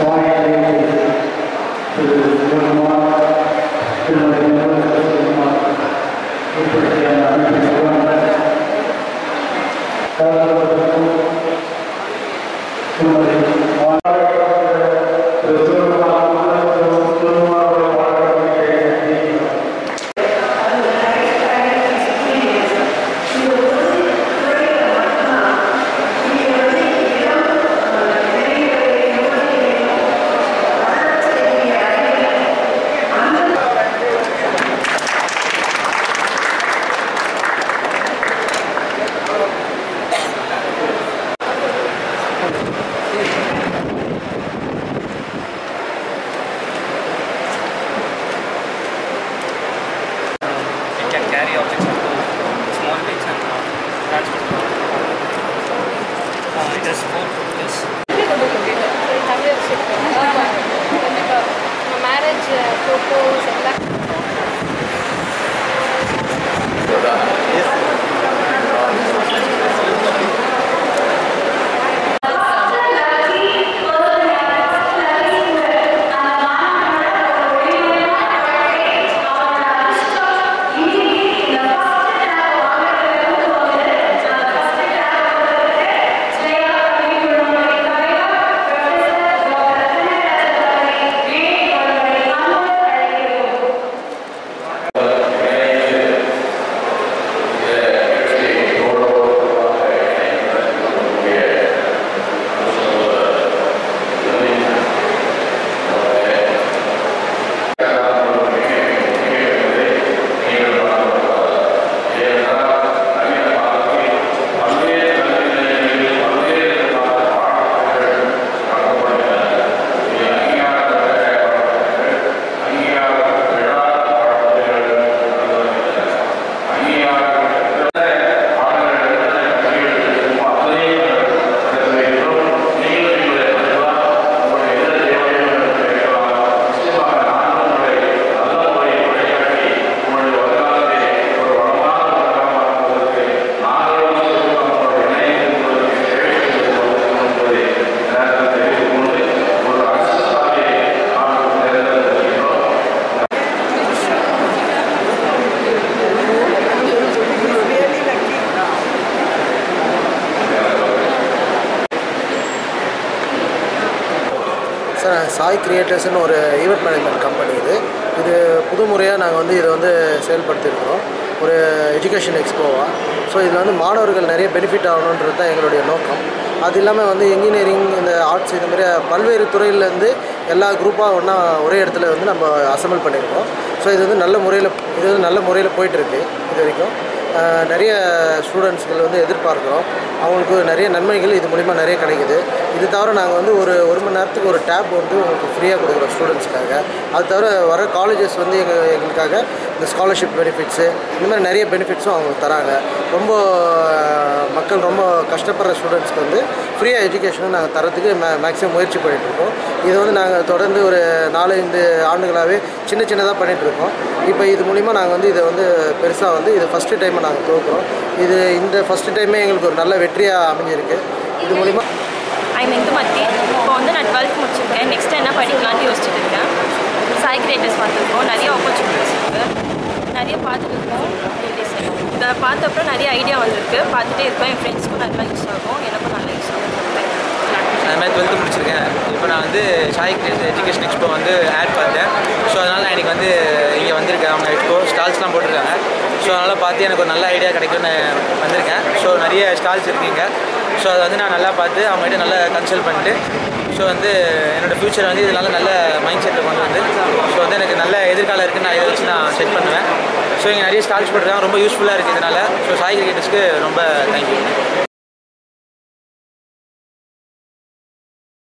It can carry objects up to small weights and uh, transport them. Uh, it has four propellers. Marriage photos எல்லாம் sir Sai கிரியேட்டர்ஸ்னு ஒரு event management company இது இது புது முறையாக நாங்கள் வந்து இதை வந்து செயல்படுத்தியிருக்கிறோம் ஒரு எஜுகேஷன் எக்ஸ்போவாக ஸோ இதில் வந்து மாணவர்கள் நிறைய பெனிஃபிட் ஆகணுன்றது தான் எங்களுடைய நோக்கம் அது இல்லாமல் வந்து இன்ஜினியரிங் இந்த ஆர்ட்ஸ் இந்த மாதிரி பல்வேறு துறையிலேருந்து எல்லா குரூப்பாக ஒன்றா ஒரே இடத்துல வந்து நம்ம அசம்பிள் பண்ணியிருக்கோம் ஸோ இது வந்து நல்ல முறையில் இது வந்து நல்ல முறையில் போயிட்டுருக்கு இது வரைக்கும் அஹ், நிறைய ஸ்டூடெண்ட்ஸ்கள் வந்து எதிர்பார்க்குறோம் அவங்களுக்கு நிறைய நன்மைகள் இது மூலிமா நிறைய கிடைக்குது இது தவிர நாங்கள் வந்து ஒரு ஒரு மணி நேரத்துக்கு ஒரு டேப் வந்து உங்களுக்கு ஃப்ரீயாக கொடுக்குறோம் ஸ்டூடெண்ட்ஸ்க்காக அது தவிர வர காலேஜஸ் வந்து எங்கள் எங்களுக்காக இந்த ஸ்காலர்ஷிப் பெனிஃபிட்ஸு இந்த மாதிரி நிறைய பெனிஃபிட்ஸும் அவங்களுக்கு தராங்க ரொம்ப அஹ், மக்கள் ரொம்ப கஷ்டப்படுற ஸ்டூடெண்ட்ஸ்க்கு வந்து ஃப்ரீயாக எஜுகேஷனும் நாங்கள் தரத்துக்கு மே மேக்ஸிமம் முயற்சி பண்ணிகிட்ருக்கோம் இதை வந்து நாங்கள் தொடர்ந்து ஒரு நாலஞ்சு ஆண்டுகளாகவே சின்ன சின்னதாக பண்ணிகிட்ருக்கோம் இப்போ இது மூலிமா நாங்கள் வந்து இதை வந்து பெருசாக வந்து இது ஃபஸ்ட்டு டைமை நாங்கள் துவக்குறோம் இது இந்த ஃபஸ்ட்டு டைமே எங்களுக்கு ஒரு நல்ல வெற்றியாக அமைஞ்சிருக்கு இது மூலிமா ஐம் இந்துமதி இப்போ வந்து நான் டுவெல்த் முடிச்சிருக்கேன் நெக்ஸ்ட் என்ன படிக்கலாம்னு யோசிச்சுட்டு இருக்கேன் சாய் கிரியேட்டர்ஸ் பார்த்துருக்கோம் நிறைய ஆப்பர்ச்சுனிட்டிஸ் இருக்குது நிறைய பார்த்துருக்கோம் இதை பார்த்த அப்புறம் நிறைய ஐடியா வந்திருக்கு பார்த்துட்டே இருக்கோம் என் ஃப்ரெண்ட்ஸ்க்கும் நல்லா யூஸ் ஆகும் எனக்கும் நல்லா யூஸ் ஆகும் அது மாதிரி டுவெல்த்து முடிச்சிருக்கேன் இப்போ நான் வந்து சாய் கிரியேஷன் எஜுகேஷன் எக்ஸ்போ வந்து ஆட் பார்த்தேன் ஸோ அதனால் நான் இன்றைக்கி வந்து இங்கே வந்திருக்கேன் அவங்க எக்ஸ்போ ஸ்டால்ஸ்லாம் போட்டிருக்காங்க ஸோ அதனால் பார்த்து எனக்கு ஒரு நல்ல ஐடியா கிடைக்கும்னு வந்திருக்கேன் ஸோ நிறைய ஸ்டால்ஸ் இருக்கீங்க ஸோ அதை வந்து நான் நல்லா பார்த்து அவங்ககிட்ட நல்லா கன்சல்ட் பண்ணிட்டு ஸோ வந்து என்னோடய ஃப்யூச்சர் வந்து இதனால நல்ல மைண்ட் செட்டை கொண்டு வந்து ஸோ வந்து எனக்கு நல்ல எதிர்காலம் இருக்குன்னு நான் இதை வச்சு நான் செட் பண்ணுவேன் ஸோ இங்கே நிறைய ஸ்டால்ஸ் போட்டிருக்காங்க ரொம்ப யூஸ்ஃபுல்லாக இருக்குது இதனால் ஸோ சாய் கிரிக்கெட்டர்ஸ்க்கு ரொம்ப தேங்க்யூ